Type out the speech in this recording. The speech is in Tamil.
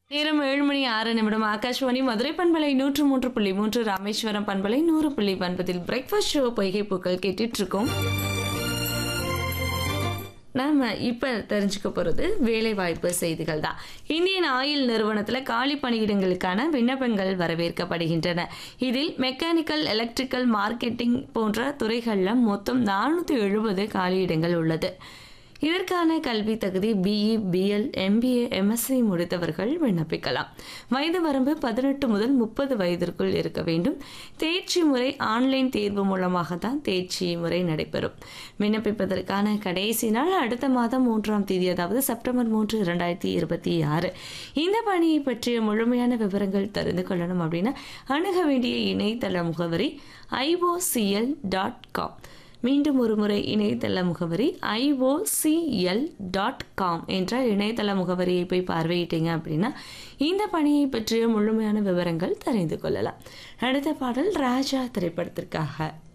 நேரம் ஏழு மணி ஆறு நிமிடம் ஆகாஷ்வாணி மதுரை பண்பலை நூற்று மூன்று புள்ளி மூன்று ராமேஸ்வரம் பண்பலை நூறு புள்ளி ஒன்பதில் பிரேக்ஃபாஸ்ட் ஷோ பொய்கை பூக்கள் கேட்டுட்டு இருக்கோம் நாம இப்ப தெரிஞ்சுக்க போறது வேலை வாய்ப்பு செய்திகள் தான் இந்தியன் ஆயில் நிறுவனத்துல காலி பணியிடங்களுக்கான விண்ணப்பங்கள் வரவேற்கப்படுகின்றன இதில் மெக்கானிக்கல் எலக்ட்ரிக்கல் மார்க்கெட்டிங் போன்ற துறைகள்ல மொத்தம் நானூத்தி எழுபது காலியிடங்கள் உள்ளது இதற்கான கல்வி தகுதி பிஇ பிஎல் எம்பிஏ எம்எஸ்சி முடித்தவர்கள் விண்ணப்பிக்கலாம் வயது வரம்பு பதினெட்டு முதல் முப்பது வயதிற்குள் இருக்க வேண்டும் தேர்ச்சி முறை ஆன்லைன் தேர்வு மூலமாக தான் தேர்ச்சி முறை நடைபெறும் விண்ணப்பிப்பதற்கான கடைசி நாள் அடுத்த மாதம் மூன்றாம் தேதி அதாவது செப்டம்பர் மூன்று இரண்டாயிரத்தி இருபத்தி ஆறு இந்த பணியை பற்றிய முழுமையான விவரங்கள் தெரிந்து கொள்ளணும் அப்படின்னா அணுக வேண்டிய இணையதள முகவரி ஐஓசிஎல் டாட் காம் மீண்டும் ஒரு முறை இணையதள முகவரி ஐஓசிஎல் டாட் காம் என்ற இணையதள முகவரியை போய் பார்வையிட்டீங்க அப்படின்னா இந்த பணியை பற்றிய முழுமையான விவரங்கள் தெரிந்து கொள்ளலாம் அடுத்த பாடல் ராஜா திரைப்படத்திற்காக